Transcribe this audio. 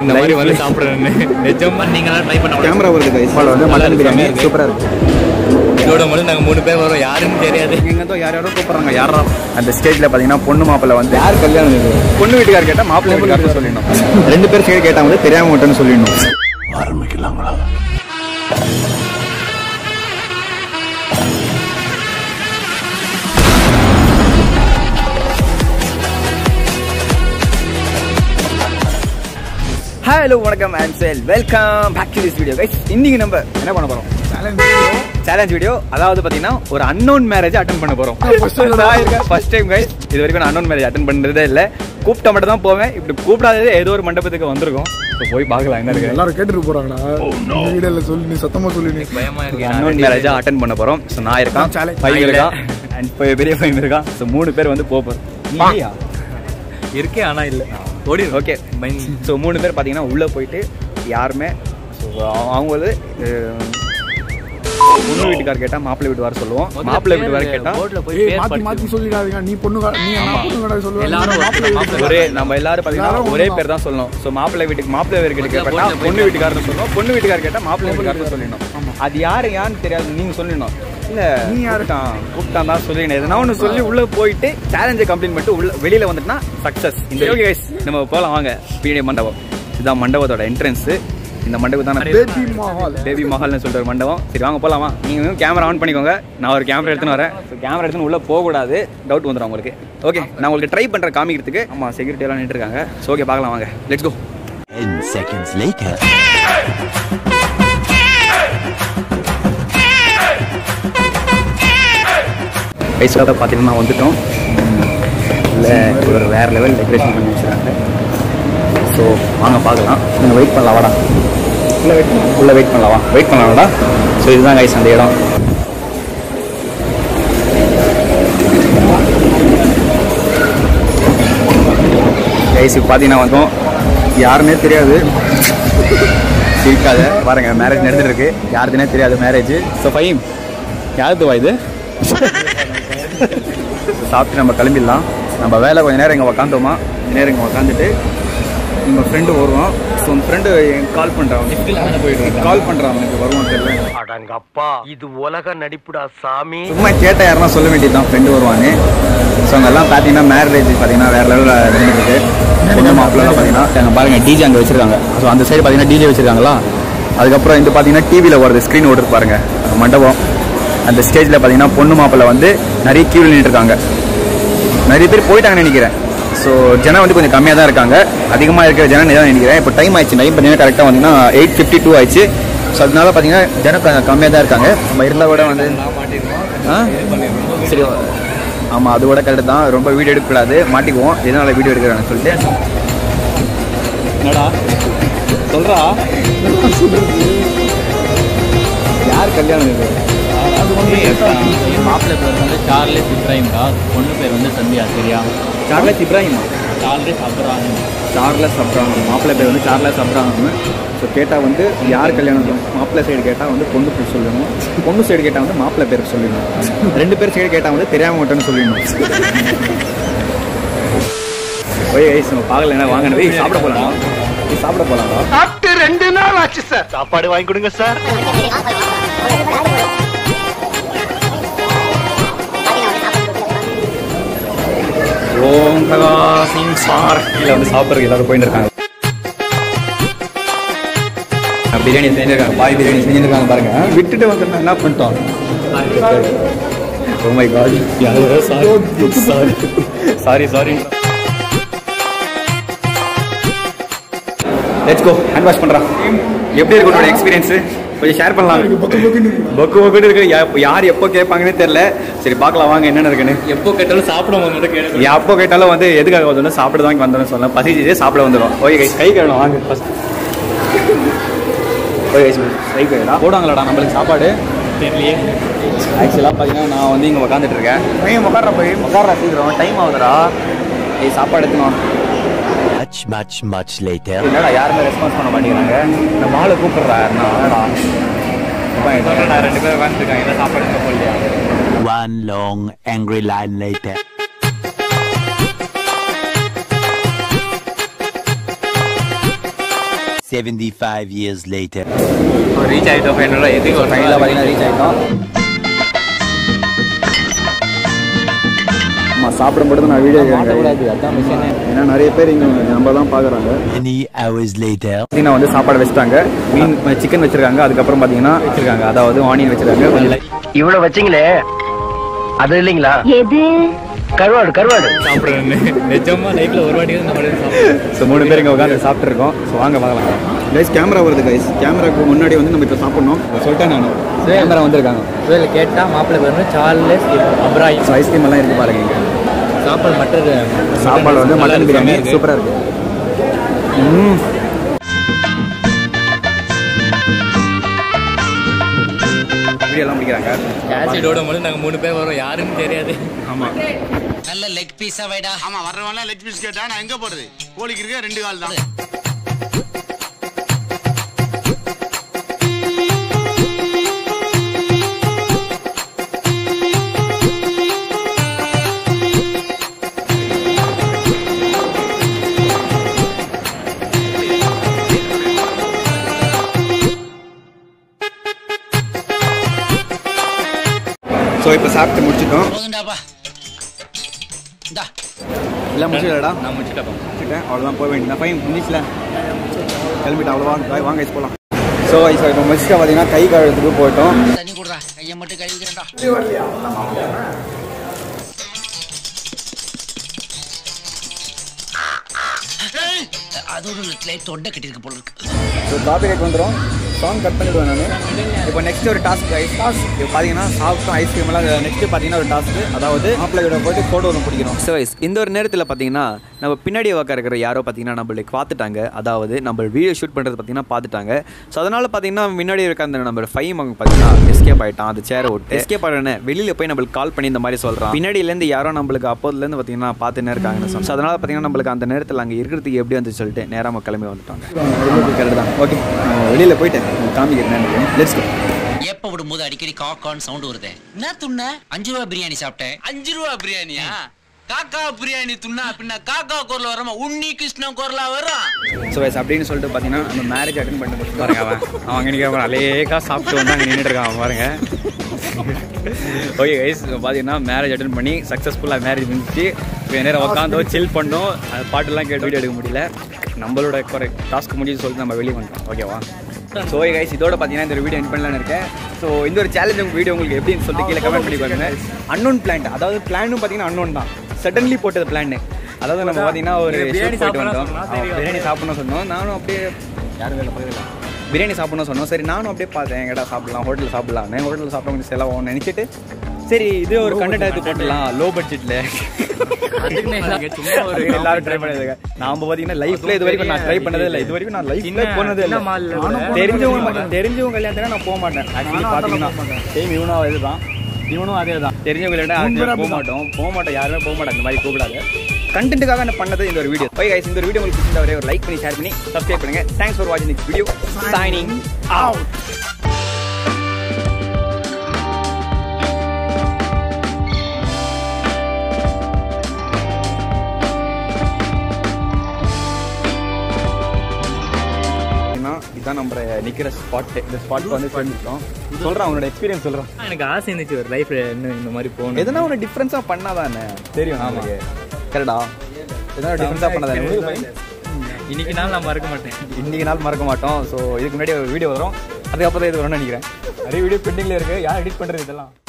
இந்த மாதிரி வந்து சாப்பிடுறேன்னு நிஜமா நீங்களாம் ட்ரை பண்ண கேமரா வருது கைஸ் வந்து மட்டன் பிரியாணி சூப்பராக இருக்கு இதோட முதல்ல நாங்கள் மூணு பேர் வரோம் யாருன்னு தெரியாது எங்கே யார் யாரோ கூப்பிட்றாங்க யாரா அந்த ஸ்டேஜில் பார்த்தீங்கன்னா பொண்ணு மாப்பிள்ளை வந்து யார் கல்யாணம் இது பொண்ணு வீட்டுக்கார் கேட்டால் மாப்பிள்ளை வீட்டுக்காரர் சொல்லிடணும் ரெண்டு பேர் சைடு கேட்டால் வந்து தெரியாம மட்டும்னு சொல்லிடணும் ஹலோ வணக்கம் அண்ட் செல் welcome back to this video guys இன்னைக்கு நம்ம என்ன பண்ண போறோம் சேலஞ்ச் வீடியோ அதாவது பாத்தீங்கன்னா ஒரு அன்னோன் மேரேஜ் அட்டன் பண்ண போறோம் ஃபர்ஸ்ட் டைம் கைஸ் இது வரைக்கும் நான் அன்னோன் மேரேஜ் அட்டன் பண்றதே இல்ல கூப்பிட்ட மட்டும் தான் போவேன் இப்படி கூப்பிடாதது ஏதோ ஒரு மண்டபத்துக்கு வந்திருக்கும் ஸோ போய் பார்க்கலாம் என்ன இருக்கு எல்லாரும் கேட்டுட்டு போறாங்கடா இந்த வீடியோல சொல்லி நீ சத்தமா சொல்லி நீ பயமா இருக்கு அன்னோன் மேரேஜ் அட்டன் பண்ண போறோம் ஸோ நான் இருக்கான் Challenge. பையன் இருக்கான் அண்ட் பெரிய பையன் இருக்கான் ஸோ மூணு பேர் வந்து போக போறோம் இருக்கே ஆனா இல்ல ஓடி ஓகே ஸோ மூணு பேர் பார்த்தீங்கன்னா உள்ளே போயிட்டு யாருமே ஸோ அவங்க வந்து அஹ், பொண்ணு வீட்டுக்கார் கேட்டால் மாப்பிள்ளை வீட்டு வர சொல்லுவோம் மாப்பிள்ளை வீட்டு வர கேட்டால் போர்ட்ல போய் ஏய் பேர் மாத்தி படிச்சு மாத்தி சொல்லிடாதீங்க நீ பொண்ணு வே- நீ என்ன பொண்ணு வேடா சொல்லுவ எல்லாரும் நீ மாப்பிள்ளை மாப்பிள்ளை வீட்டுக்கு ஒரே நம்ம எல்லாரும் பார்த்தீங்கன்னா எல்லாரும் ஒரே ஒண்ணுதான். பேர் தான் சொல்லணும் ஸோ மாப்பிள்ளை வீட்டுக்கு மாப்பிள்ளை வீட்டுக்கு பொண்ணு கேட்டா வீட்டுக்கு பொண்ணு வீட்டுக்காரர் சொல்லணும் பொண்ணு வீட்டுக்காரர் கேட்டால் மாப்பிள்ளை வீட்டுக்காரர் சொல்லணும் அது யாரு யாருன்னு தெரியாது நீங்க சொல்லணும் இல்ல நீ யாரு? கூப்பிட்டான் கூப்பிட்டான் தான் சொல்லிடணும் எதனா ஒன்று சொல்லி உள்ள போயிட்டு சேலஞ்சை கம்ப்ளீட் பண்ணிட்டு உள்ள வெளியில வந்துட்டுனா சக்சஸ் இந்த ஓகே கைஸ் நம்ம போகலாம் வாங்க பிடி மண்டபம் இதுதான் மண்டபத்தோட என்ட்ரன்ஸ் இந்த மண்டபம் தான் பேபி மஹால் தேவி மஹால்னு சொல்லிட்டு ஒரு மண்டபம் சரி வாங்க போலாமா நீங்க கேமரா ஆன் பண்ணிக்கோங்க நான் ஒரு கேமரா எடுத்துன்னு வரேன் ஸோ கேமரா எடுத்துன்னு உள்ள போகக்கூடாது டவுட் வந்துடும் உங்களுக்கு ஓகே நான் உங்களுக்கு ட்ரை பண்ற காமிக்கிறதுக்கு ஆமா செக்யூரிட்டி எல்லாம் நின்று இருக்காங்க ஸோ ஓகே பார்க்கலாம் வாங்க லெட்ஸ் கோ 10 seconds later. கைஸோட பார்த்தீங்கன்னா வந்துட்டோம் இல்லை ஒரு வேற லெவல் டெக்கரேஷன் பண்ணி வச்சுருக்காங்க ஸோ வாங்க பார்க்கலாம் நீங்கள் வெயிட் பண்ணலாம் வாடா உள்ள வெயிட் பண்ணலாம் உள்ள வெயிட் பண்ணலாம் வா வெயிட் பண்ணலாம் வாடா ஸோ இதுதான் கைஸ் அந்த இடம் கைஸ் இப்போ பார்த்தீங்கன்னா வந்தோம் யாருன்னே தெரியாது சிரிக்காத பாருங்க மேரேஜ் நடந்துட்டு இருக்கு யாருதுனே தெரியாது மேரேஜ் ஸோ ஃபைம் யாருது வா இது சாப்பிட்டு நம்ம கிளம்பிடலாம் நம்ம வேலை கொஞ்ச நேரம் இங்கே உக்காந்தோமா கொஞ்ச நேரம் இங்கே உக்காந்துட்டு நம்ம ஃப்ரெண்டு வருவான் ஸோ உன் ஃப்ரெண்டு கால் பண்ணுறான் போயிட்டு கால் பண்ணுறான் அவனுக்கு வருவான் தெரியல அடங்கப்பா இது உலக நடிப்புடா சாமி சும்மா கேட்ட யாருன்னா சொல்ல வேண்டியது தான் ஃப்ரெண்டு வருவான்னு ஸோ அங்கெல்லாம் பார்த்தீங்கன்னா மேரேஜ் பார்த்தீங்கன்னா வேறு லெவலில் இருந்துருக்கு பொண்ணு மாப்பிள்ளலாம் பார்த்தீங்கன்னா அங்கே பாருங்க டிஜே அங்கே வச்சிருக்காங்க ஸோ அந்த சைடு பார்த்தீங்கன்னா டிஜே வச்சிருக்காங்களா அதுக்கப்புறம் இது பார்த்தீங்கன்னா டிவியில் வருது ஸ்க்ரீன் ஓடுறது பாருங்க மண்டபம் அந்த ஸ்டேஜில் பார்த்தீங்கன்னா பொண்ணு மாப்பிள்ளை வந்து நிறைய கீழ் நின்றுட்டு இருக்காங்க நிறைய பேர் போயிட்டாங்கன்னு நினைக்கிறேன் ஸோ ஜனம் வந்து கொஞ்சம் கம்மியாக தான் இருக்காங்க அதிகமாக இருக்கிற ஜனம் தான் நினைக்கிறேன் இப்போ டைம் ஆயிடுச்சு டைம் பார்த்தீங்கன்னா கரெக்டாக வந்தீங்கன்னா எயிட் ஃபிஃப்டி டூ ஆயிடுச்சு ஸோ அதனால பார்த்தீங்கன்னா ஜனம் கொஞ்சம் கம்மியாக தான் இருக்காங்க நம்ம இருந்தால் கூட வந்து ஆ சரி ஆமாம் அது கூட கரெக்டு தான் ரொம்ப வீடியோ எடுக்கக்கூடாது மாட்டிக்குவோம் எதனால வீடியோ எடுக்கிறாங்கன்னு சொல்லிட்டு என்னடா சொல்கிறா யார் கல்யாணம் இது மாப்பிள்ளை பேர் வந்து சார்லஸ் இப்ராஹிம்கா பொண்ணு பேர் வந்து சந்தியா சரியா சார்லஸ் இப்ராஹிமா சார்லஸ் அப்ராஹிம் சார்லஸ் அப்ராஹம் மாப்பிள்ளை பேர் வந்து சார்லஸ் அப்ராஹம் ஸோ கேட்டால் வந்து யார் கல்யாணம் மாப்பிள்ளை சைடு கேட்டால் வந்து பொண்ணு பேர் சொல்லணும் பொண்ணு சைடு கேட்டால் வந்து மாப்பிள்ளை பேர் சொல்லணும் ரெண்டு பேர் சைடு கேட்டால் வந்து தெரியாம மட்டும்னு சொல்லணும் ஓய் ஐஸ் நம்ம பார்க்கல வாங்க போய் சாப்பிட போகலாம் போய் சாப்பிட போகலாம் சாப்பிட்டு ரெண்டு நாள் ஆச்சு சார் சாப்பாடு வாங்கி கொடுங்க சார் ஓம் பிரகாசிங் சார் கீழே வந்து சாப்பிட்றதுக்கு எல்லாரும் போயிட்டு இருக்காங்க பிரியாணி செஞ்சிருக்காங்க பாய் பிரியாணி செஞ்சிருக்காங்க பாருங்க விட்டுட்டு வந்து என்ன பண்ணிட்டோம் oh my god sorry sorry sorry let's go hand wash பண்றான் எப்படி இருக்கு உன்னோட எக்ஸ்பீரியன்ஸ் கொஞ்சம் ஷேர் பண்ணலாம் பொக்கு பொக்குன்னு இருக்கு யா- யார் எப்போ கேட்பாங்கன்னே தெரியல சரி பார்க்கலாம் வாங்க என்னென்ன இருக்குன்னு எப்போ கேட்டாலும் சாப்பிடும் போது கேட்டு எப்போ கேட்டாலும் வந்து எதுக்காக வந்தோம் சாப்பிட தான் வந்தோம்னு சொல்லலாம் பசிச்சதே சாப்பிட வந்துடும் ஓகே கைஸ் கை கழுவணும் வாங்க ஃபர்ஸ்ட் ஓகே கைஸ் கை கழுவடா போடுவாங்களாடா நம்மளுக்கு சாப்பாடு தெரியலையே ஆக்சுவலாக பார்த்தீங்கன்னா நான் வந்து இங்கே உட்காந்துட்டு இருக்கேன் பையன் உட்கார போய் உட்கார சீக்கிரம் டைம் ஆகுதுடா ஏய் சாப்பாடு எடுத்துனோம் Much, much, much later. என்னடா யாருமே ரெஸ்பான்ஸ் பண்ண மாட்டேங்கிறாங்க நம்ம ஆளை கூப்பிடுறா யாருன்னா நான் ரெண்டு பேரும் உட்காந்துருக்காங்க என்ன சாப்பாடு எடுக்க போகலையா One long, angry line later. 75 years later. Reach ஆகிட்டோம் ஃபைனலாக எதுக்கு ஃபைனலாக பார்த்தீங்கன்னா ரீச் ஆகிட்டோம் ஆமாம் சாப்பிடும்போது நான் வீடியோ மாட்டக்கூடாது அதான் மிஷினே ஏன்னா நிறைய பேர் இங்கே நம்ம தான் பார்க்குறாங்க Many hours later. பார்த்தீங்கன்னா வந்து சாப்பாடு வச்சுட்டாங்க மீன் சிக்கன் வச்சிருக்காங்க அதுக்கப்புறம் பார்த்தீங்கன்னா வச்சிருக்காங்க அதாவது ஆனியன் வச்சிருக்காங்க கொஞ்சம் இவ்வளவு வச்சீங்களே அது இல்லைங்களா எது கருவாடு கருவாடு சாப்பிட்றேன்னு நிஜமா லைஃப்பில் ஒரு வாட்டி தான் நம்ம சாப்பிடுவோம் ஸோ மூணு பேர் இங்கே உட்காந்து சாப்பிட்ருக்கோம் ஸோ வாங்க பார்க்கலாம் கைஸ் கேமரா வருது கைஸ் கேமராக்கு முன்னாடி வந்து நம்ம இப்போ சாப்பிட்ணும் சொல்லிட்டேன் நான் கேமரா வந்திருக்காங்க இதில் கேட்டால் மாப்பிள்ளை பேர் சார்லஸ் அப்ராஹிம் ஸோ ஐஸ்கிரீம் எல்லாம் இருக்கு பாருங்க இங்கே சாப்பாடு மட்டன் சாப்பாடு வந்து மட்டன் பிரியாணி சூப்பராக இருக்கு ம் வீடியோ எல்லாம் முடிக்கிறாங்க ஆசிடோட போது நாங்கள் மூணு பேர் வரோம் யாருன்னு தெரியாது ஆமாம் நல்ல லெக் பீஸா வைடா ஆமா வர்றவன்லாம் லெக் பீஸ் கேட்டா நான் எங்க போறது கோழிக்கு இருக்க ரெண்டு கால் தான் ஸோ இப்போ சாப்பிட்டு முடிச்சிட்டோம் போதுண்டாப்பா இந்தா எல்லாம் முடிச்சிடலடா நான் முடிச்சுட்டேன் முடிச்சிட்டேன் அவ்வளோதான் போக வேண்டியது ஃபைன் முடிச்சில கிளம்பிட்டு அவ்வளோவா வாங்க வாங்க ஐஸ் போகலாம் ஸோ ஐஸ் இப்போ முடிச்சுட்டு பார்த்தீங்கன்னா கை கழுவுறதுக்கு போயிட்டோம் தண்ணி குடுறா கையை மட்டும் கழுவிக்கிறேன்டா அது ஒரு லைட் தொண்டை கட்டியிருக்கு போல இருக்கு ஸோ காப்பி ரைட் வந்துடும் சாங் கட் பண்ணிடுவேன் நான் இப்போ நெக்ஸ்ட் ஒரு டாஸ்க் ஐஸ் டாஸ்க் இப்போ பார்த்தீங்கன்னா சாப்பிட்டோம் ஐஸ்கிரீம் எல்லாம் நெக்ஸ்ட் பார்த்தீங்கன்னா ஒரு டாஸ்க் அதாவது மாப்பிள்ளையோட போயிட்டு ஃபோட்டோ ஒன்று பிடிக்கணும் ஸோ ஐஸ் இந்த ஒரு நேரத்தில் பார்த்தீங்கன்னா நம்ம பின்னாடி உட்கார இருக்கிற யாரோ பார்த்தீங்கன்னா நம்மளுக்கு பார்த்துட்டாங்க அதாவது நம்ம வீடியோ ஷூட் பண்ணுறது பார்த்தீங்கன்னா பார்த்துட்டாங்க ஸோ அதனால் பார்த்தீங்கன்னா முன்னாடி இருக்க அந்த நம்ம ஃபைவ் அவங்க பார்த்தீங்கன்னா எஸ்கேப் ஆகிட்டான் அந்த சேரை விட்டு எஸ்கேப் ஆகிடனே வெளியில் போய் நம்மளுக்கு கால் பண்ணி இந்த மாதிரி சொல்கிறான் பின்னாடியிலேருந்து யாரோ நம்மளுக்கு அப்போதுலேருந்து பார்த்தீங்கன்னா பார்த்துன்னே இருக்காங்கன்னு சொன்னோம் ஸோ அதனால் பார்த்தீங்கன்னா நம்மளுக்கு அந்த நேரத்தில் அங்கே இருக்கிறதுக்கு எப்படி வந்து சொல்லிட்டு நேராக நம்ம கிளம்பி வந்துட்டாங்க கரெக்ட் தான் ஓகே வெளியில் போயிட்டு காமிக்கிறேன் லெட்ஸ் கோ ஏப்ப விடும்போது அடிக்கடி காக்கான்னு சவுண்ட் வருதே என்ன துண்ண அஞ்சு ரூபா பிரியாணி சாப்பிட்டேன் அஞ்சு ரூபா பிரியாணியா காக்கா பிரியாணி துண்ணா பின்ன காக்கா குரல் வரமா உன்னி கிருஷ்ணா குரலா வரும் ஸோ வயசு அப்படின்னு சொல்லிட்டு பார்த்தீங்கன்னா நம்ம மேரேஜ் அட்டன் பண்ணி முடிச்சு பாருங்க அவன் அவன் அங்கே நிற்க அலேக்கா சாப்பிட்டு வந்து அங்கே நின்றுட்டு இருக்கான் அவன் பாருங்க ஓகே கைஸ் பார்த்தீங்கன்னா மேரேஜ் அட்டன் பண்ணி சக்ஸஸ்ஃபுல்லாக மேரேஜ் முடிஞ்சு இப்போ நேரம் உட்காந்தோ சில் பண்ணோம் அது பாட்டெல்லாம் கேட்டு வீடியோ எடுக்க முடியல நம்மளோட குறை டாஸ்க் முடிஞ்சு சொல்லிட்டு நம்ம வெளியே வந்துட்டோம் ஓகேவா ஸோ கைஸ் இதோட பார்த்தீங்கன்னா இந்த வீடியோ என் பண்ணலான்னு இருக்கேன் ஸோ இந்த ஒரு சேலஞ்ச் உங்கள் வீடியோ உங்களுக்கு எப்படின்னு சொல்லிட்டு கீழே கமெண்ட் பண்ணி பாருங்க அன்னோன் பிளான் அதாவது பிளானும் பார்த்தீங்கன்னா அன்னோன் தான் சடன்லி போட்டது பிளான் அதாவது நம்ம பார்த்தீங்கன்னா ஒரு பிரியாணி shoot போயிட்டு சாப்பிடலாம் வந்தோம் சொன்னா ஆமா, தெரியும். பிரியாணி சாப்பிடணும் சொன்னோம் நானும் அப்படியே யாரும் வேலை பார்க்கல பிரியாணி சாப்பிடணும் சொன்னோம் சரி நானும் அப்படியே பார்த்தேன் எங்கடா சாப்பிடலாம் ஹோட்டலில் சாப்பிடலாம்னு ஹோட்டலில் சாப்பிட கொஞ்சம் செலவாகும் நினச்சிட்டு சரி இது ஒரு கண்டென்ட் எடுத்து போட்டுடலாம் லோ பட்ஜெட்டில் அதுக்குன்னு இல்லைங்க, சும்மா ஒரு எல்லாரும் ட்ரை பண்ணிருக்காங்க நாம பாத்தீங்கன்னா லைஃப்ல இது வரைக்கும் நான் ட்ரை பண்ணதே இல்லை இது வரைக்கும் நான் லைஃப்ல சின்ன- போனதே சின்ன இல்லை மால்ல கூட தெரிஞ்சவங்க மட்டும் தெரிஞ்சவங்க கல்யாணத்துக்கு நான் போக மாட்டேன் ஆக்சுவலி பாத்தீங்கன்னா சேம் இவனும் இதுதான் இவனும் அதே தான் தெரிஞ்சவங்க கல்யாணம் போக மாட்டோம் போக மாட்டோம் யாருமே போக மாட்டாங்க இந்த மாதிரி கூப்பிடாது கண்டென்ட்டுக்காக நான் பண்ணது இந்த ஒரு வீடியோ போய் guys இந்த ஒரு வீடியோ உங்களுக்கு பிடிச்சிருந்தா ஒரே ஒரு லைக் பண்ணி ஷேர் பண்ணி சப்ஸ்கிரைப் பண்ணுங்க தேங்க்ஸ் ஃபார் வாட்சிங் திஸ் வீடியோ சைனிங் அவுட் இதான் நம்ம நிக்கிற ஸ்பாட் இந்த ஸ்பாட் வந்து சேர்ந்துட்டோம் சொல்றேன் அவனோட எக்ஸ்பீரியன்ஸ் சொல்றேன் எனக்கு ஆசை இருந்துச்சு ஒரு லைஃப்ல இன்னும் இந்த மாதிரி போகணும் எதனா ஒன்று டிஃப்ரென்ஸாக பண்ணாதானே தெரியும் நமக்கு கரெக்டா எதனா டிஃப்ரென்ஸாக பண்ணாதானே உங்களுக்கு பையன்? இன்னைக்கு நாள் நான் மறக்க மாட்டேன் இன்னைக்கு நாள் மறக்க மாட்டோம் ஸோ இதுக்கு முன்னாடி ஒரு வீடியோ வரும் அதுக்கப்புறம் தான் இது வரும்னு நினைக்கிறேன் நிறைய வீடியோ பெண்டிங்கில் இருக்கு யார் எடிட் பண்ணுறது இதெல்லாம்